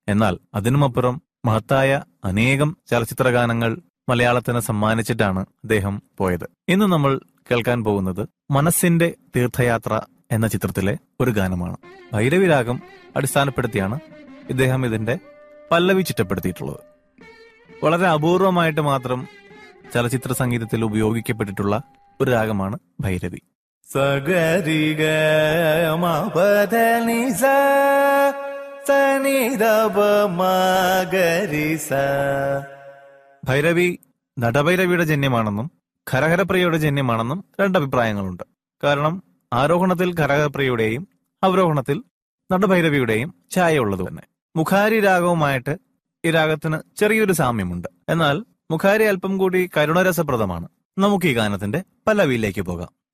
എന്നാൽ അതിനുമപ്പുറം മഹത്തായ അനേകം ചലച്ചിത്ര ഗാനങ്ങൾ മലയാളത്തിന് സമ്മാനിച്ചിട്ടാണ് അദ്ദേഹം പോയത് ഇന്ന് നമ്മൾ കേൾക്കാൻ പോകുന്നത് മനസ്സിന്റെ തീർത്ഥയാത്ര എന്ന ചിത്രത്തിലെ ഒരു ഗാനമാണ് ഭൈരവി രാഗം അടിസ്ഥാനപ്പെടുത്തിയാണ് ഇദ്ദേഹം ഇതിന്റെ പല്ലവി ചിട്ടപ്പെടുത്തിയിട്ടുള്ളത് വളരെ അപൂർവമായിട്ട് മാത്രം ചലച്ചിത്ര സംഗീതത്തിൽ ഉപയോഗിക്കപ്പെട്ടിട്ടുള്ള ഒരു രാഗമാണ് ഭൈരവി സഗരിഗ മപദനിസ സനിദപ മഗരിസ ഭൈരവി നടഭൈരവിയുടെ ജന്യമാണെന്നും ഖരഹരപ്രിയയുടെ ജന്യമാണെന്നും രണ്ടഭിപ്രായങ്ങളുണ്ട് കാരണം ആരോഹണത്തിൽ ഖരഹരപ്രിയയുടെയും അവരോഹണത്തിൽ നടഭൈരവിയുടെയും ഛായയുള്ളത് തന്നെ മുഖാരി രാഗവുമായിട്ട് ഈ രാഗത്തിന് ചെറിയൊരു സാമ്യമുണ്ട് എന്നാൽ മുഖാരി അല്പം കൂടി കരുണരസപ്രദമാണ് നമുക്ക് ഈ ഗാനത്തിന്റെ പല്ലവിയിലേക്ക് പോകാം